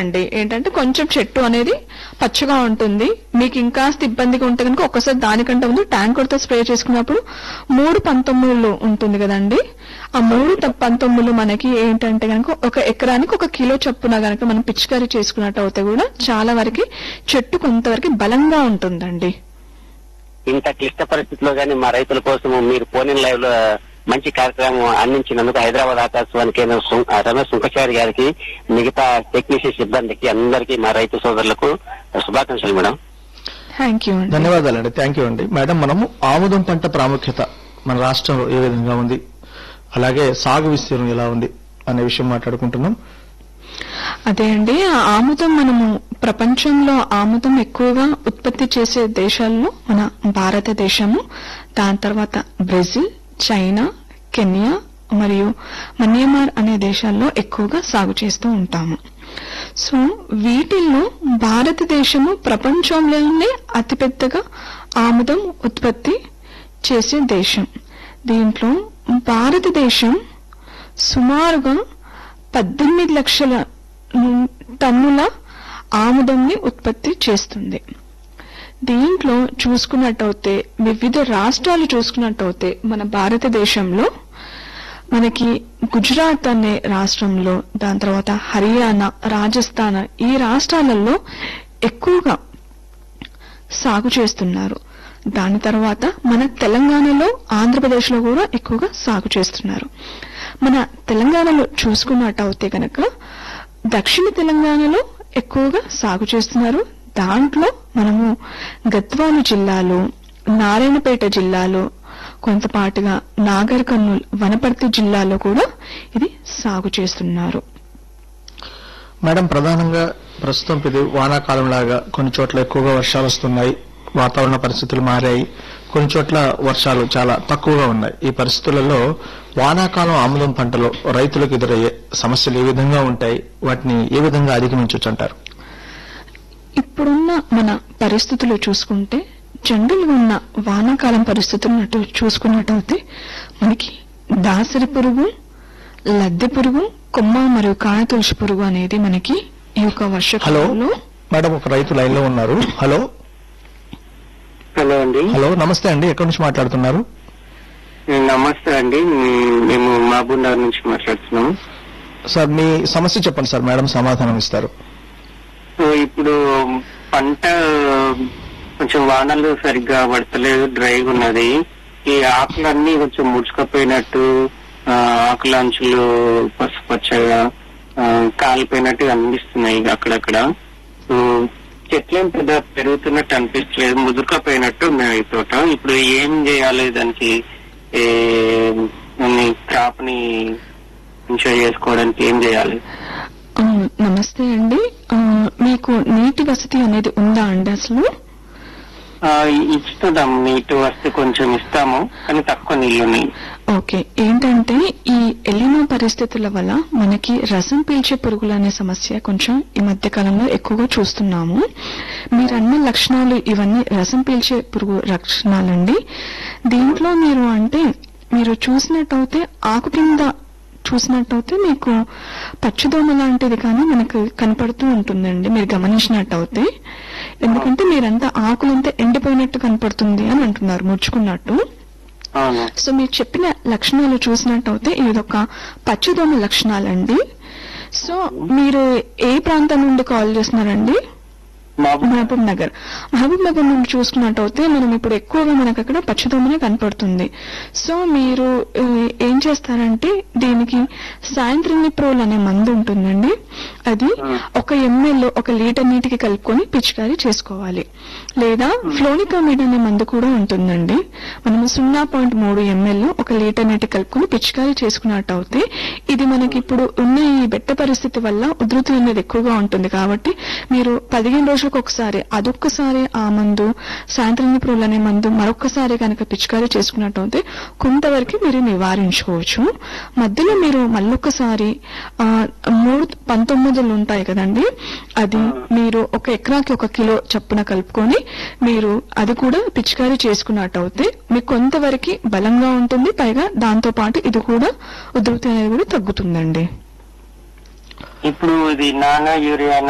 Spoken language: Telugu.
అండి ఏంటంటే కొంచెం చెట్టు అనేది పచ్చగా ఉంటుంది మీకు ఇంకాస్త ఇబ్బందిగా ఉంటే కనుక ఒక్కసారి దానికంటే ముందు ట్యాంకర్తో స్ప్రే చేసుకున్నప్పుడు మూడు పంతొమ్మిదిలు ఉంటుంది కదండి ఆ మూడు త- పంతొమ్మిదిలు మనకి ఏంటంటే కనుక ఒక ఎకరానికి ఒక కిలో చొప్పున గనక మనం పిచికారీ చేసుకున్నట్టు అయితే కూడా చాలా వరకు చెట్టు కొంతవరకు బలంగా ఉంటుందండి ఇంత క్లిష్ట పరిస్థితిలో గానీ మా రైతుల కోసం మీరు ఫోన్ లైవ్ లో మంచి కార్యక్రమం అందించినందుకు హైదరాబాద్ ఆకాశవాణి కేంద్రం సు- ఆ, రమేష్ సుంకచారి గారికి మిగతా టెక్నీషియన్ సిబ్బందికి అందరికీ మా రైతు సోదరులకు శుభాకాంక్షలు మేడం థ్యాంక్ యూ అండి ధన్యవాదాలండి థ్యాంక్ యూ అండి మేడం మనము ఆముదం పంట ప్రాముఖ్యత మన రాష్ట్రంలో ఏ విధంగా ఉంది అలాగే సాగు విస్తీర్ణం ఎలా ఉంది అనే విషయం మాట్లాడుకుంటున్నాం అదే అండి ఆ ఆముదం మనము ప్రపంచంలో ఆముదం ఎక్కువగా ఉత్పత్తి చేసే దేశాల్లో మన భారతదేశము దాని తర్వాత బ్రెజిల్ చైనా కెన్యా మరియు మన్యమార్ అనే దేశాల్లో ఎక్కువగా సాగు చేస్తూ ఉంటాము సో వీటిల్లో భారతదేశము ప్రపంచంలోనే అతిపెద్దగా ఆముదం ఉత్పత్తి చేసే దేశం దీంట్లో భారతదేశం సుమారుగా పద్దెనిమిది లక్షల ను- టన్నుల ఆముదంని ఉత్పత్తి చేస్తుంది దీంట్లో చూసుకున్నట్టయితే వివిధ రాష్ట్రాలు చూసుకున్నట్టయితే మన భారతదేశంలో మనకి గుజరాత్ అనే రాష్ట్రంలో దాని తర్వాత హర్యానా రాజస్థాన్ ఈ రాష్ట్రాలలో ఎక్కువగా సాగు చేస్తున్నారు దాని తర్వాత మన తెలంగాణలో ఆంధ్రప్రదేశ్లో కూడా ఎక్కువగా సాగు చేస్తున్నారు మన తెలంగాణలో చూసుకున్నట్టయితే కనుక దక్షిణ తెలంగాణలో ఎక్కువగా సాగు చేస్తున్నారు దాంట్లో మనము గద్వాల జిల్లాలో నారాయణపేట జిల్లాలో కొంతపాటుగా నాగర్ కర్నూల్ వనపర్తి జిల్లాలో కూడా ఇది సాగు చేస్తున్నారు మేడం ప్రధానంగా ప్రస్తుతం ఇది వానాకాలం లాగా కొన్ని చోట్ల ఎక్కువగా వర్షాలు వస్తున్నాయి వాతావరణ పరిస్థితులు మారాయి కొన్ని చోట్ల వర్షాలు చాలా తక్కువగా ఉన్నాయి ఈ పరిస్థితులలో వానాకాలం ఆముదం పంటలో రైతులకు ఎదురయ్యే సమస్యలు ఏ విధంగా ఉంటాయి వాటిని ఏ విధంగా అధిగమించవచ్చు అంటారు ఇప్పుడున్న మన పరిస్థితులు చూసుకుంటే జనరల్గా ఉన్న వానాకాలం పరిస్థితులను అటు చూసుకున్నట్టయితే మనకి దాసరి పురుగు లద్దె పురుగు కొమ్మ మరియు కాయతులసి పురుగు అనేది మనకి ఈ యొక్క హలో వర్షకాలంలో మేడం ఒక రైతు లైన్ లో ఉన్నారు హలో హలో అండి హలో నమస్తే అండి ఎక్కడి నుంచి మాట్లాడుతున్నారు నమస్తే అండి మేము మహబూబ్ నగర్ నుంచి మాట్లాడుతున్నాము సార్ మీ సమస్య చెప్పండి సార్ మేడం సమాధానం ఇస్తారు సో ఇప్పుడు పంట కొంచెం వానలు సరిగ్గా పడతలేదు డ్రైగా ఉన్నది ఈ ఆకులన్నీ కొంచెం ముడుచుకపోయినట్టు ఆ, ఆకుల అంచులు పసుపచ్చగా ఆ, కాలిపోయినట్టు అనిపిస్తున్నాయి అక్కడక్కడ సో చెట్లేం పెద్ద పెరుగుతున్నట్టు అనిపించలేదు ముదురుకపోయినట్టు ఉన్నాయి ఈ తోట ఇప్పుడు ఏం చేయాలి దానికి క్రాప్ ని ఎంజాయ్ చేసుకోవడానికి ఏం చేయాలి ఆ, నమస్తే అండి ఆ, మీకు నీటి వసతి అనేది ఉందా అండి అసలు ఆ, ఇస్తున్నాం నీటి వస్తే కొంచెం ఇస్తాము కానీ తక్కువ నీళ్ళున్నాయి ఓకే ఏంటంటే ఈ ఎలినో పరిస్థితుల వల్ల మనకి రసం పీల్చే పురుగులు అనే సమస్య కొంచెం ఈ మధ్య కాలంలో ఎక్కువగా చూస్తున్నాము మీరు అన్న లక్షణాలు ఇవన్నీ రసం పీల్చే పురుగు లక్షణాలండి దీంట్లో మీరు అంటే మీరు చూసినట్టయితే ఆకు కింద చూసినట్టయితే మీకు పచ్చదోమ లాంటిది కానీ మనకు కనపడుతూ ఉంటుందండి మీరు గమనించినట్టయితే ఎందుకంటే మీరంతా ఆకులంతా ఎండిపోయినట్టు కనపడుతుంది అని అంటున్నారు ముడుచుకున్నట్టు అవును సో మీరు చెప్పిన లక్షణాలు చూసినట్టయితే ఇదొక పచ్చదోమ లక్షణాలండి సో మీరు ఏ ప్రాంతం నుండి కాల్ చేస్తున్నారండి మహబూబ్ మహబూబ్ నగర్ మహబూబ్ నగర్ నుండి చూసుకున్నట్టయితే మనం ఇప్పుడు ఎక్కువగా మనకు అక్కడ పచ్చదోమనే కనపడుతుంది సో మీరు ఏ, ఏం చేస్తారంటే దీనికి సాయంత్రం ప్రోల్ అనే మందు ఉంటుందండి అది ఒక ఎంఎల్ ఒక లీటర్ నీటికి కలుపుకొని పిచికారీ చేసుకోవాలి లేదా ఫ్లోనికామిడ్ అనే మందు కూడా ఉంటుందండి మనము సున్నా పాయింట్ మూడు ఎంఎల్ ఒక లీటర్ నీటి కలుపుకొని పిచికారీ చేసుకున్నట్టు అయితే ఇది మనకి ఇప్పుడు ఉన్న ఈ బెట్ట పరిస్థితి వల్ల ఉధృతి అనేది ఎక్కువగా ఉంటుంది కాబట్టి మీరు పదిహేను రోజులకు ఒకసారి అదొక్కసారి ఆ మందు సాయంత్రం ప్రోల్ అనే మందు మరొక్కసారి కనుక పిచికారీ చేసుకున్నట్టు అయితే కొంతవరకు మీరు నివారించుకోవచ్చు మధ్యలో మీరు మళ్ళొక్కసారి ఆ, మూడు పంతొమ్మిదిలు ఉంటాయి కదండి అది మీరు ఒక ఎకరాకి ఒక కిలో చప్పున కలుపుకొని మీరు అది కూడా పిచికారీ చేసుకున్నట్టు అయితే మీకు కొంతవరకు బలంగా ఉంటుంది పైగా దాంతో పాటు ఇది కూడా ఉధృతి అనేది కూడా తగ్గుతుందండి ఇప్పుడు ఇది నానా యూరియా